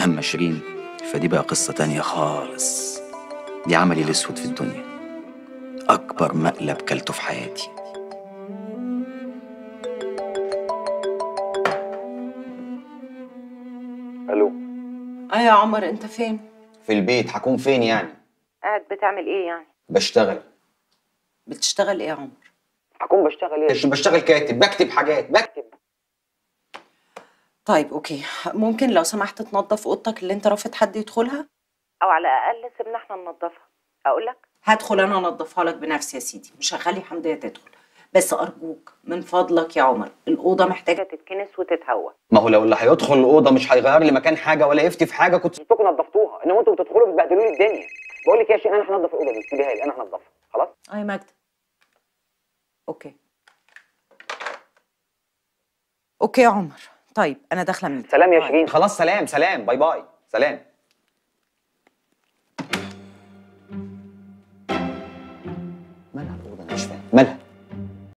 اما شيرين فدي بقى قصه تانية خالص دي عملي الاسود في الدنيا اكبر مقلب كلته في حياتي الو اه يا عمر انت فين في البيت هكون فين يعني قاعد بتعمل ايه يعني بشتغل بتشتغل ايه يا عمر هكون بشتغل ايه بشتغل كاتب بكتب حاجات بكتب طيب اوكي ممكن لو سمحت تنظف اوضتك اللي انت رافض حد يدخلها او على الاقل سيبنا احنا ننظفها اقول لك هدخل انا انظفها لك بنفسي يا سيدي مش هخلي حمدية تدخل بس ارجوك من فضلك يا عمر الاوضه محتاجه تتكنس وتتهوى ما هو لو اللي هيدخل الاوضه مش هيغير لي مكان حاجه ولا يفتي في حاجه كنت انتوا نظفتوها انما انتوا بتدخلوا بتبهدلوا لي الدنيا بقول لك يا شيخ انا هنضف الاوضه دي سيبيها لي انا هنضفها خلاص اه يا مجد اوكي اوكي يا عمر طيب انا داخله من سلام يا باي. شيرين خلاص سلام سلام باي باي سلام مالها الاوضه انا مش فاهم مالها